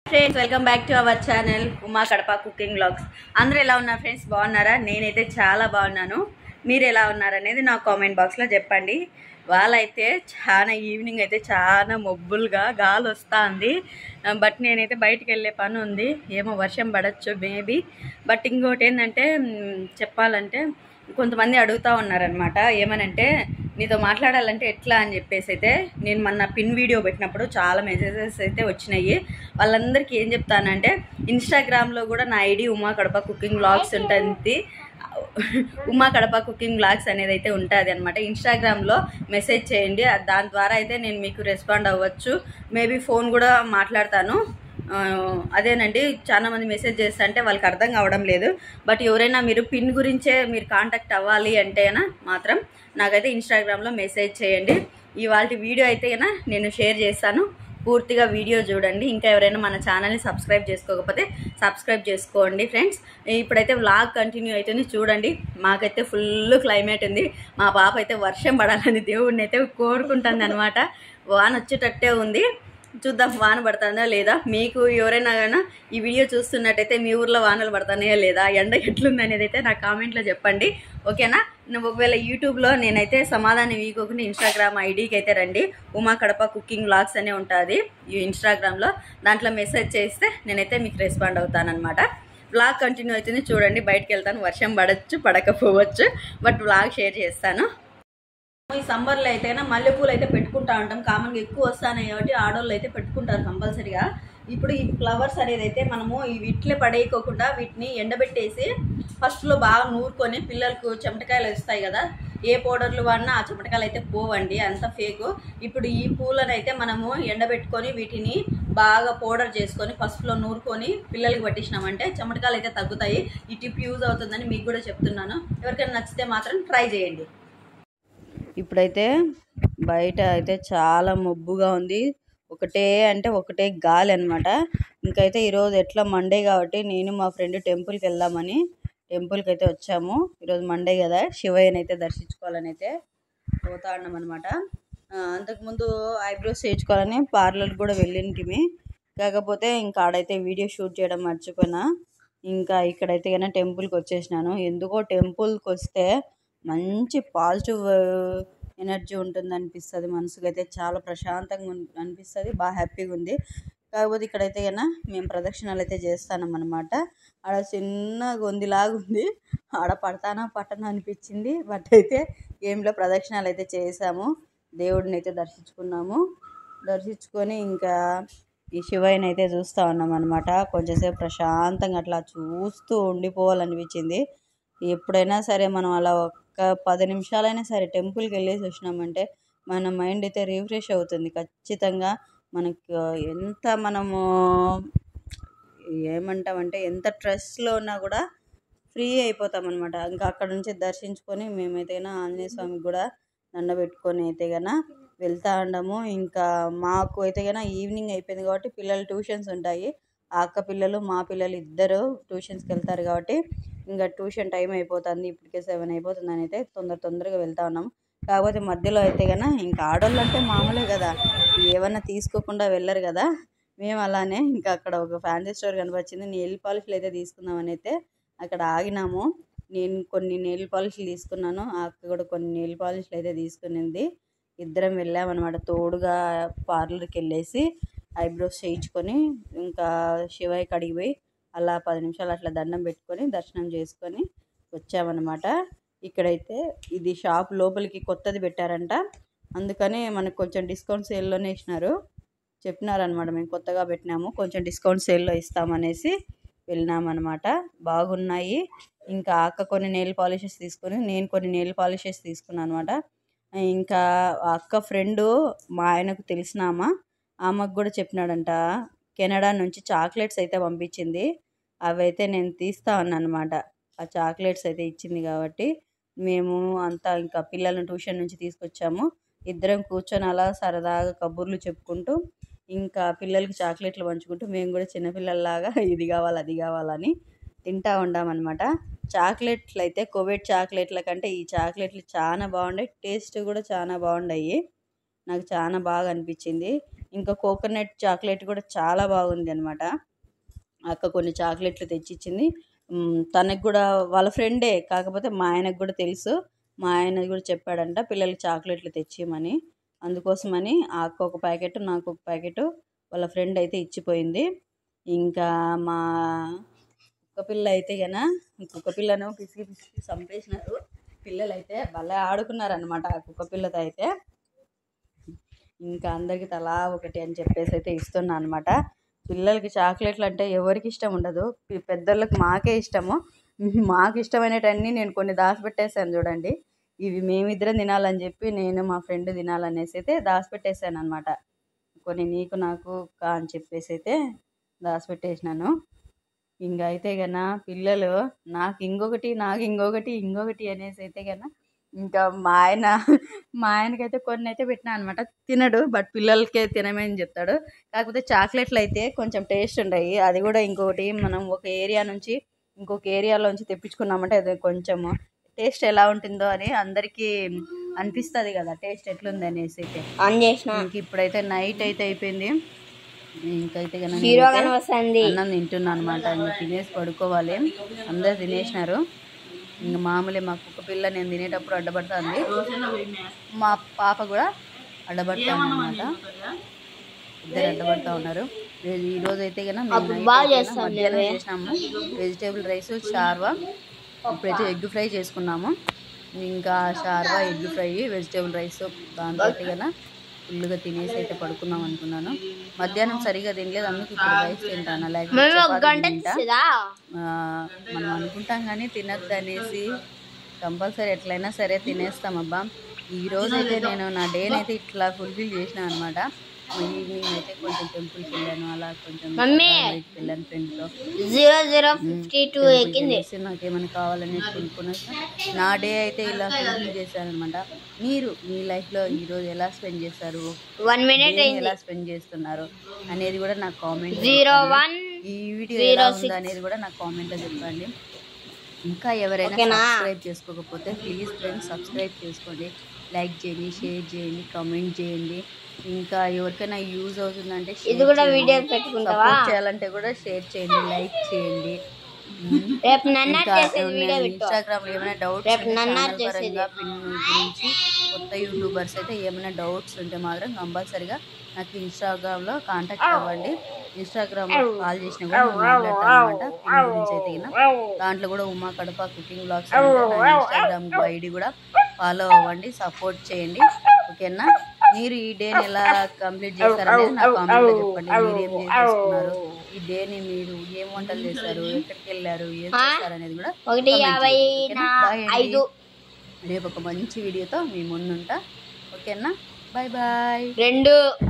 Friends welcome back to our channel Uma Kadapa cooking blogs అందరూ ఎలా ఉన్నారు ఫ్రెండ్స్ బాగున్నారా నేనైతే చాలా బాగున్నాను మీరు ఎలా ఉన్నారనేది నా కామెంట్ బాక్స్లో చెప్పండి వాళ్ళైతే చాలా ఈవినింగ్ అయితే చాలా మబ్బులుగా గాలి వస్తూ ఉంది బట్ నేనైతే బయటికి వెళ్ళే పని ఉంది ఏమో వర్షం పడచ్చు మేబీ బట్ ఇంకోటి ఏంటంటే మ్, చెప్పాలంటే కొంతమంది అడుగుతూ ఉన్నారనమాట ఏమనంటే నీతో మాట్లాడాలంటే ఎట్లా అని చెప్పేసి అయితే నేను మొన్న పిన్ వీడియో పెట్టినప్పుడు చాలా మెసేజెస్ అయితే వచ్చినాయి వాళ్ళందరికీ ఏం చెప్తానంటే ఇన్స్టాగ్రామ్లో కూడా నా ID Uma Kadapa cooking blogs ఉంటుంది ఉమా కడప కుకింగ్ బ్లాగ్స్ అనేది అయితే ఉంటుంది అనమాట ఇన్స్టాగ్రామ్లో మెసేజ్ చేయండి దాని ద్వారా అయితే నేను మీకు రెస్పాండ్ అవ్వచ్చు మేబీ ఫోన్ కూడా మాట్లాడతాను ఆ, అదేనండి చాలా మంది మెసేజ్ చేస్తా అంటే వాళ్ళకి అర్థం కావడం లేదు బట్ ఎవరైనా మీరు పిన్ గురించే మీరు కాంటాక్ట్ అవ్వాలి అంటేనా మాత్రం నాకైతే ఇన్స్టాగ్రామ్లో మెసేజ్ చేయండి ఇవాళ వీడియో అయితే గనా నేను షేర్ చేస్తాను పూర్తిగా వీడియో చూడండి ఇంకా ఎవరైనా మన ఛానల్ని సబ్స్క్రైబ్ చేసుకోకపోతే సబ్స్క్రైబ్ చేసుకోండి ఫ్రెండ్స్ ఇప్పుడైతే వ్లాగ్ కంటిన్యూ అయితేనే చూడండి మాకైతే ఫుల్ క్లైమేట్ ఉంది మా పాప అయితే వర్షం పడాలని దేవుడిని అయితే కోరుకుంటుంది అనమాట వాన వచ్చేటట్టే ఉంది చూద్దాం వాన పడుతుందా లేదా మీకు ఎవరైనా కానీ ఈ వీడియో చూస్తున్నట్టయితే మీ ఊర్లో వానలు పడుతున్నాయా లేదా ఎండ ఎట్లుంది అనేది అయితే నా కామెంట్లో చెప్పండి ఓకేనా నువ్వు ఒకవేళ యూట్యూబ్లో నేనైతే సమాధానం ఇవ్వకుండా ఇన్స్టాగ్రామ్ ఐడికి అయితే రండి ఉమా కడప కుకింగ్ వ్లాగ్స్ అనే ఉంటుంది ఈ ఇన్స్టాగ్రామ్లో దాంట్లో మెసేజ్ చేస్తే నేనైతే మీకు రెస్పాండ్ అవుతానన్నమాట వ్లాగ్ కంటిన్యూ అవుతుంది చూడండి బయటకు వెళ్తాను వర్షం పడచ్చు పడకపోవచ్చు బట్ వ్లాగ్ షేర్ చేస్తాను ఈ సమ్మర్లో అయితే మల్లెపూలు అయితే పెట్టుకుంటా ఉంటాం కామన్గా ఎక్కువ వస్తాయి కాబట్టి ఆడవాళ్ళు అయితే పెట్టుకుంటారు కంపల్సరీగా ఇప్పుడు ఈ ఫ్లవర్స్ అనేది అయితే మనము ఈ వీటిలో పడేయకోకుండా వీటిని ఎండబెట్టేసి ఫస్ట్లో బాగా నూరుకొని పిల్లలకు చెమటకాయలు వస్తాయి కదా ఏ పౌడర్లు వాడినా ఆ చెమటకాయలు అయితే పోవండి అంత ఫేకు ఇప్పుడు ఈ పూలను అయితే మనము ఎండబెట్టుకొని వీటిని బాగా పౌడర్ చేసుకొని పసుపులో నూరుకొని పిల్లలకి పట్టించినామంటే చెమటకాయలు అయితే తగ్గుతాయి ఈ టిప్ యూజ్ అవుతుందని మీకు కూడా చెప్తున్నాను ఎవరికైనా నచ్చితే మాత్రం ట్రై చేయండి ఇప్పుడైతే బయట అయితే చాలా మబ్బుగా ఉంది ఒకటే అంటే ఒకటే గాలి అనమాట ఇంకైతే ఈరోజు ఎట్లా మండే కాబట్టి నేను మా ఫ్రెండ్ టెంపుల్కి వెళ్దామని టెంపుల్కి అయితే వచ్చాము ఈరోజు మండే కదా శివయ్యని అయితే దర్శించుకోవాలని అయితే పోతా ఉన్నాం అనమాట అంతకుముందు ఐబ్రోస్ చేయించుకోవాలని పార్లర్కి కూడా వెళ్ళింటిమి కాకపోతే ఇంకా ఆడైతే వీడియో షూట్ చేయడం మర్చిపోయినా ఇంకా ఇక్కడైతే కన్నా టెంపుల్కి వచ్చేసినాను ఎందుకో టెంపుల్కి వస్తే మంచి పాజిటివ్ ఎనర్జీ ఉంటుంది అనిపిస్తుంది మనసుకు అయితే చాలా ప్రశాంతంగా ఉం- అనిపిస్తుంది బాగా హ్యాపీగా ఉంది కాకపోతే ఇక్కడైతే కన్నా మేము ప్రదక్షిణాలు అయితే చేస్తానం అనమాట ఆడ చిన్న గొందిలాగా ఉంది ఆడ పడతానా పట్టనా అనిపించింది బట్ అయితే గేమ్లో ప్రదక్షిణాలు అయితే చేసాము దేవుడిని అయితే దర్శించుకున్నాము దర్శించుకొని ఇంకా ఈ శివయ్యని అయితే చూస్తూ ఉన్నాం అనమాట కొంచెంసేపు ప్రశాంతంగా అట్లా చూస్తూ ఉండిపోవాలనిపించింది ఎప్పుడైనా సరే మనం అలా ఒక్క పది నిమిషాలైనా సరే టెంపుల్కి వెళ్ళేసి వచ్చినామంటే మన మైండ్ అయితే రిఫ్రెష్ అవుతుంది ఖచ్చితంగా మనకు ఎంత మనము ఏమంటామంటే ఎంత స్ట్రెస్లో ఉన్నా కూడా ఫ్రీ అయిపోతాం అనమాట ఇంకా అక్కడ నుంచి దర్శించుకొని మేమైతేనా ఆంజనేయ స్వామికి కూడా దండ పెట్టుకొని అయితే గన వెళ్తా ఉండము ఇంకా మాకు అయితే గన ఈవినింగ్ అయిపోయింది కాబట్టి పిల్లలు ట్యూషన్స్ ఉంటాయి ఆ అక్క పిల్లలు మా పిల్లలు ఇద్దరు ట్యూషన్స్కి వెళ్తారు కాబట్టి ఇంకా ట్యూషన్ టైం అయిపోతుంది ఇప్పటికే సెవెన్ అయిపోతుంది అని అయితే తొందర తొందరగా వెళ్తా ఉన్నాం కాకపోతే మధ్యలో అయితే గన ఇంకా ఆడోళ్ళు అంటే మామూలే కదా ఏమన్నా తీసుకోకుండా వెళ్ళరు కదా మేము అలానే ఇంకా అక్కడ ఒక ఫ్యాన్సీ స్టోర్ కనిపించింది నెయిల్ పాలిష్లు అయితే తీసుకుందామని అయితే అక్కడ ఆగినాము నేను కొన్ని నెయిల్ పాలిష్లు తీసుకున్నాను ఆ అక్క కూడా కొన్ని నెయిల్ పాలిష్లు అయితే తీసుకునింది ఇద్దరం వెళ్ళామన్నమాట తోడుగా పార్లర్కి వెళ్ళేసి ఐబ్రోస్ చేయించుకొని ఇంకా శివయ్య కడిగి పోయి అలా పది నిమిషాలు అట్లా దండం పెట్టుకొని దర్శనం చేసుకొని వచ్చామన్నమాట ఇక్కడైతే ఇది షాప్ లోపలికి కొత్తది పెట్టారంట అందుకని మనకు కొంచెం డిస్కౌంట్ సేల్లోనే ఇచ్చినారు చెప్పినారనమాట మేము కొత్తగా పెట్టినాము కొంచెం డిస్కౌంట్ సేల్లో ఇస్తామనేసి వెళ్ళినామన్నమాట బాగున్నాయి ఇంకా అక్క కొన్ని నెయిల్ పాలిషెస్ తీసుకొని నేను కొన్ని నెయిల్ పాలిషెస్ తీసుకున్నాను అనమాట ఇంకా ఆ అక్క ఫ్రెండ్ మా ఆయనకు తెలిసిన ఆమె ఆమెకు కూడా చెప్పినాడంట కెనడా నుంచి చాక్లెట్స్ అయితే పంపించింది అవి అయితే నేను తీస్తా ఉన్నాను అనమాట ఆ చాక్లెట్స్ అయితే ఇచ్చింది కాబట్టి మేము అంతా ఇంకా పిల్లలను ట్యూషన్ నుంచి తీసుకొచ్చాము ఇద్దరం కూర్చొని అలా సరదాగా కబుర్లు చెప్పుకుంటూ ఇంకా పిల్లలకి చాక్లెట్లు పంచుకుంటూ మేము కూడా చిన్నపిల్లల్లాగా ఇది కావాలి అది కావాలని తింటా ఉండామన్నమాట చాక్లెట్లు అయితే కోవిడ్ చాక్లెట్ల కంటే ఈ చాక్లెట్లు చాలా బాగున్నాయి టేస్ట్ కూడా చాలా బాగున్నాయి నాకు చాలా బాగా అనిపించింది ఇంకా కోకోనట్ చాక్లెట్ కూడా చాలా బాగుంది అనమాట అక్క కొన్ని చాక్లెట్లు తెచ్చిచ్చింది మ్, తనకు కూడా వాళ్ళ ఫ్రెండే కాకపోతే మా ఆయనకు కూడా తెలుసు మా ఆయన కూడా చెప్పాడంట పిల్లలకి చాక్లెట్లు తెచ్చిమని అందుకోసమని ఆ అక్క ఒక ప్యాకెట్ నాకు ఒక ప్యాకెట్ వాళ్ళ ఫ్రెండ్ అయితే ఇచ్చిపోయింది ఇంకా మా కుక్క పిల్ల అయితే గన కుక్క పిల్లను పిసికి పిసికి చంపేసినారు పిల్లలు అయితే భలే ఆడుకున్నారనమాట ఆ కుక్క పిల్లతో అయితే ఇంకా అందరికి తలా ఒకటి అని చెప్పేసి అయితే ఇస్తున్నా అనమాట పిల్లలకి చాక్లెట్లు అంటే ఎవరికి ఇష్టం ఉండదు పి- పెద్దోళ్ళకి మాకే ఇష్టము మాకు ఇష్టమైనటన్నీ నేను కొన్ని దాచిపెట్టేసాను చూడండి ఇవి మేమిద్దరం తినాలని చెప్పి నేను మా ఫ్రెండ్ తినాలనేసి అయితే దాచిపెట్టేసాను అనమాట కొన్ని నీకు నాకు కా అని చెప్పేసి అయితే దాచిపెట్టేసినాను ఇంకా అయితే గన పిల్లలు నాకు ఇంకొకటి నాకు ఇంకొకటి ఇంకొకటి అనేసి అయితే గన ఇంకా మా ఆయన మా ఆయనకైతే కొన్ని అయితే పెట్టినా అనమాట తినడు బట్ పిల్లలకే తినమని చెప్తాడు కాకపోతే చాక్లెట్లు అయితే కొంచెం టేస్ట్ ఉంటాయి అది కూడా ఇంకొకటి మనం ఒక ఏరియా నుంచి ఇంకొక ఏరియాలో నుంచి తెప్పించుకున్నామంటే అది కొంచెం టేస్ట్ ఎలా ఉంటుందో అని అందరికీ అనిపిస్తుంది కదా టేస్ట్ ఎట్లుంది అనేసి అయితే ఆన్ చేసిన ఇంక ఇప్పుడైతే నైట్ అయితే అయిపోయింది ఇంకైతే కనుక హీరో గాని వస్తుంది అన్నం తింటున్నా అనమాట ఇంకా తినేసి పడుకోవాలి అందరు తినేసినారు ఇంకా మామూలే మా కుక్క పిల్ల నేను తినేటప్పుడు అడ్డపడుతుంది మా పాప కూడా అడ్డపడుతుంది అనమాట ఇద్దరు అడ్డపడుతూ ఉన్నారు ఈ- ఈ రోజు అయితే కనుక బాగా చేస్తాం మధ్యాహ్నం చేసినాము వెజిటేబుల్ రైస్ షార్వా ఇప్పుడైతే ఎగ్ ఫ్రై చేసుకున్నాము ఇంకా షార్వా ఎగ్ ఫ్రై వెజిటేబుల్ రైస్ దాంతో కనుక ఫుల్గా తినేసి అయితే పడుకున్నాం అనుకున్నాను మధ్యాహ్నం సరిగా తినలేదు అందుకు ఇప్పుడు రైస్ తింటాను లేకపోతే మేము ఒక చపాతీ గంట తింటా. తీసేదా ఆ, మనం అనుకుంటాం కానీ తినద్దు అనేసి కంపల్సరీ ఎట్లయినా సరే తినేస్తాం అబ్బా ఈ రోజు అయితే నేను నా డేని అయితే ఇట్లా ఫుల్ఫిల్ చేసిన అనమాట ఈవినింగ్ అయితే కొంచెం టెంపుల్కి వెళ్ళాను అలా కొంచెం మమ్మీ. బయటికి వెళ్ళాను ఫ్రెండ్తో జీరో జీరో ఫిఫ్టీ టూ ఎక్కింది నాకేమైనా కావాలని కొనుక్కున్నాక నా డే అయితే ఇలా ఫుల్ఫిల్ చేశాను అనమాట మీరు మీ లైఫ్లో ఈరోజు ఎలా స్పెండ్ చేస్తారు వన్ మినిట్ Day ని అయింది ఎలా స్పెండ్ చేస్తున్నారు అనేది కూడా నాకు కామెంట్ జీరో వన్ ఈ వీడియో ఎలా ఉంది అనేది కూడా నాకు కామెంట్ లో చెప్పండి ఇంకా ఎవరైనా ఓకేనా? సబ్స్క్రైబ్ చేసుకోకపోతే ప్లీజ్ ఫ్రెండ్స్ సబ్స్క్రైబ్ చేసుకోండి లైక్ చేయండి షేర్ చేయండి కామెంట్ చేయండి ఇంకా ఎవరికైనా యూజ్ అవుతుందంటే ఇది కూడా వీడియో పెట్టుకుంటావా సపోర్ట్ చేయాలంటే కూడా షేర్ చేయండి లైక్ చేయండి మ్మ్. రేపు నన్న ఇంకా చేసేది వీడియో పెట్టు ఇన్స్టాగ్రామ్ లో ఏమైనా డౌట్స్ రేపు నన్ను చేసేది. పరంగా పిన్ గురించి కొత్త యూట్యూబర్స్ అయితే ఏమైనా డౌట్స్ ఉంటే మాత్రం కంపల్సరిగా నాకు ఇన్స్టాగ్రామ్ లో కాంటాక్ట్ అవ్వండి ఇన్స్టాగ్రామ్ లో కాల్ చేసినా కూడా నేను మాట్లాడతాను అనమాట పిన్ గురించి అయితే గిన. దాంట్లో కూడా Uma Kadapa cooking blogs Instagram ID కూడా ఫాలో అవ్వండి సపోర్ట్ చేయండి ఓకేనా మీరు ఈ డేని ఎలా కంప్లీట్ చేస్తారనేది నా కామెంట్ లో చెప్పండి మీరు ఏం చేసుకున్నారు ఈ డేని మీరు ఏం వంటలు చేస్తారు ఎక్కడికి వెళ్ళారు ఏం చేస్తారు అనేది కూడా ఒకటి comment యాభై చేయండి. ఓకేనా? నా Bye అండి. ఐదు రేపు ఒక మంచి వీడియోతో మీ ముందుంటా ఓకేనా బాయ్ బాయ్ రెండు